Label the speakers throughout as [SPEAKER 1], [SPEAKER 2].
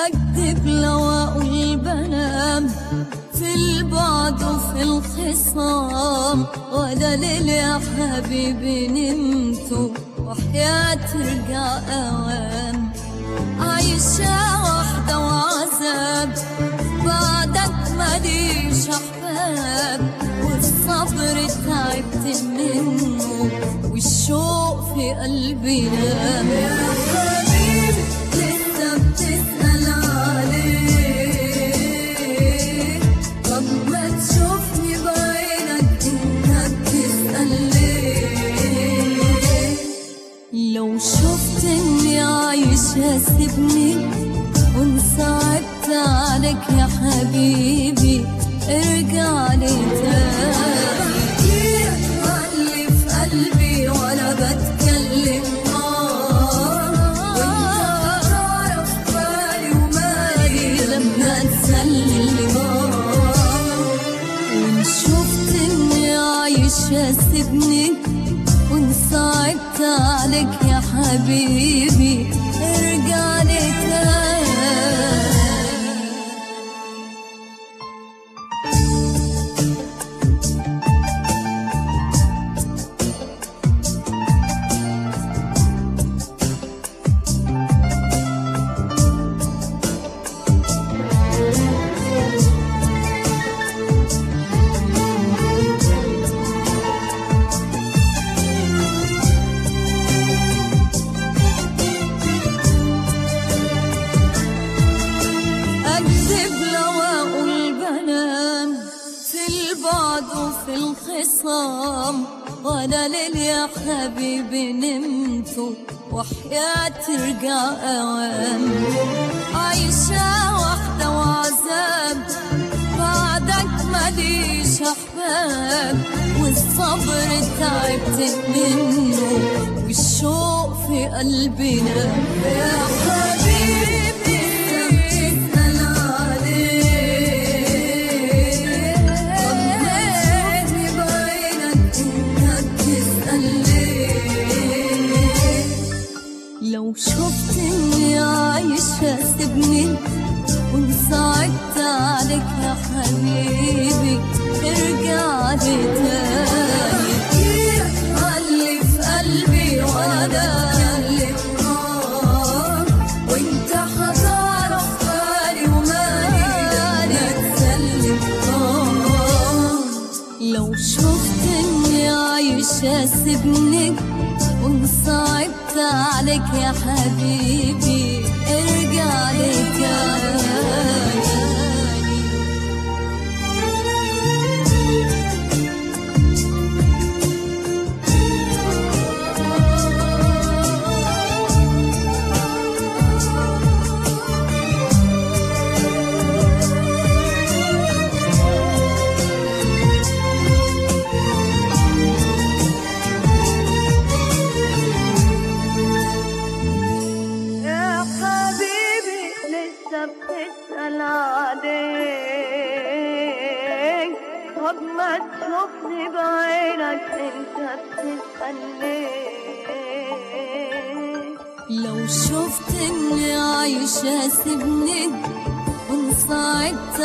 [SPEAKER 1] أكذب لو أقول بنام في البعد وفي الخصام ولا ليل يا حبيبي نمت وحياتي رجع أوام عايشة وحدة وعذاب بعدك ماليش أحباب والصبر تعبت منه والشوق في قلبي نام يا حبيبي لسه بتسأل عليه طب ما تشوفني بعينك انت بتسأل ليه لو شفت اني عايشة سيبني وانصعبت عليك يا حبيبي ارجع لي تاني اللي في قلبي وانا بتكلم وانت تعرف بالي ومالي لما تسلم وان شفت اني عايشة سيبني وان صعبت عليك يا حبيبي ارجع لي تاني أكذب لو أقول بنام في البعد وفي الخصام ولا ليل يا حبيبي نمت وحياتي رجع أوام عايشة وحدة وعذاب بعدك ماليش أحباب والصبر تعبت منه والشوق في قلبي نام يا حبيبي بتسأل عليه طب ما تشوفني بعينك انت بتسأل ليه لو شفت اني عايشة سيبني وانصعبت عليك يا حبيبي ارجع لي تاني اللي في قلبي وانا اللي نار وانت هتعرف بالي ومالي تسلم نار لو شفت اني عايشة سيبني وانصعبت عليك يا حبيبي ارجع لي تاني
[SPEAKER 2] يا حبيبي لسه بتسأل عليك طب ما تشوفني بعينك انت بتسأل ليه
[SPEAKER 1] لو شفت اني عايشة سيبني وانصعبت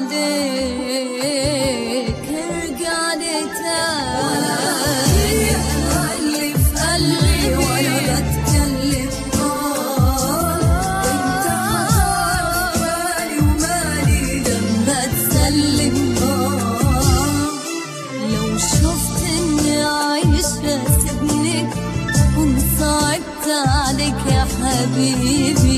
[SPEAKER 1] عليك ارجع لي تاني اللي في قلبي وانا بتكلم وانت هتعرف بالي ومالي لما تسلم لو شفت اني عايشة سيبني وانصعبت عليك يا حبيبي